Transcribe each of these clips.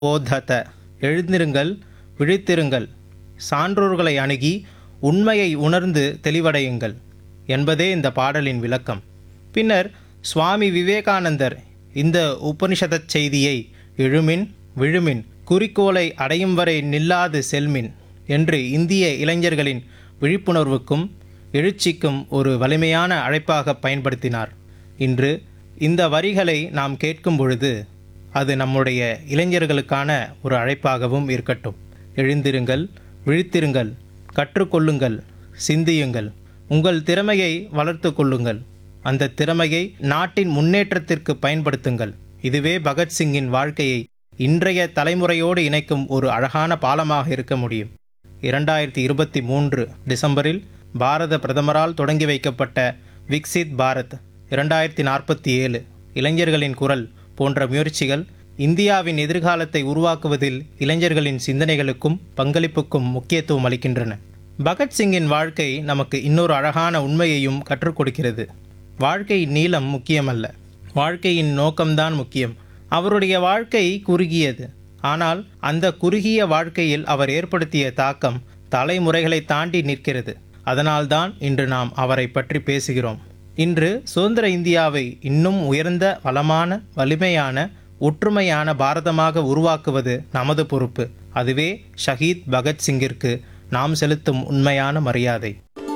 போதத எழுந்திருங்கள் விழித்திருங்கள் சான்றோர்களை அணுகி உண்மையை உணர்ந்து தெளிவடையுங்கள் என்பதே இந்த பாடலின் விளக்கம் பின்னர் சுவாமி விவேகானந்தர் இந்த உபனிஷதச் செய்தியை எழுமின் விழுமின் குறிக்கோளை அடையும் வரை நில்லாது செல்மின் என்று இந்திய இளைஞர்களின் விழிப்புணர்வுக்கும் எழுச்சிக்கும் ஒரு வலிமையான அழைப்பாக பயன்படுத்தினார் இன்று இந்த வரிகளை நாம் கேட்கும் பொழுது அது நம்முடைய இளைஞர்களுக்கான ஒரு அழைப்பாகவும் இருக்கட்டும் எழுந்திருங்கள் விழித்திருங்கள் கற்றுக்கொள்ளுங்கள் சிந்தியுங்கள் உங்கள் திறமையை வளர்த்து கொள்ளுங்கள் அந்த திறமையை நாட்டின் முன்னேற்றத்திற்கு பயன்படுத்துங்கள் இதுவே பகத்சிங்கின் வாழ்க்கையை இன்றைய தலைமுறையோடு இணைக்கும் ஒரு அழகான பாலமாக இருக்க முடியும் இரண்டாயிரத்தி இருபத்தி மூன்று டிசம்பரில் பாரத பிரதமரால் தொடங்கி வைக்கப்பட்ட விக்சித் பாரத் இரண்டாயிரத்தி நாற்பத்தி ஏழு இளைஞர்களின் குரல் போன்ற முயற்சிகள் இந்தியாவின் எதிர்காலத்தை உருவாக்குவதில் இளைஞர்களின் சிந்தனைகளுக்கும் பங்களிப்புக்கும் முக்கியத்துவம் அளிக்கின்றன பகத்சிங்கின் வாழ்க்கை நமக்கு இன்னொரு அழகான உண்மையையும் கற்றுக் கொடுக்கிறது வாழ்க்கையின் நீளம் முக்கியமல்ல வாழ்க்கையின் நோக்கம்தான் முக்கியம் அவருடைய வாழ்க்கை குறுகியது ஆனால் அந்த குறுகிய வாழ்க்கையில் அவர் ஏற்படுத்திய தாக்கம் தலைமுறைகளை தாண்டி நிற்கிறது அதனால்தான் இன்று நாம் அவரை பற்றி பேசுகிறோம் இன்று சுதந்திர இந்தியாவை இன்னும் உயர்ந்த வளமான வலிமையான ஒற்றுமையான பாரதமாக உருவாக்குவது நமது பொறுப்பு அதுவே ஷஹீத் பகத்சிங்கிற்கு நாம் செலுத்தும் உண்மையான மரியாதை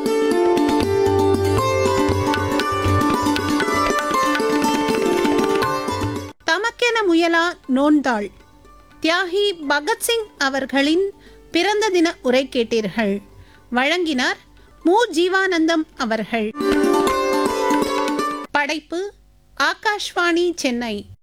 தமக்கென முயலா நோன்தாள் தியாகி பகத்சிங் அவர்களின் பிறந்த தின உரை கேட்டீர்கள் வழங்கினார் மு ஜீவானந்தம் அவர்கள் படைப்பு ஆகாஷ்வாணி சென்னை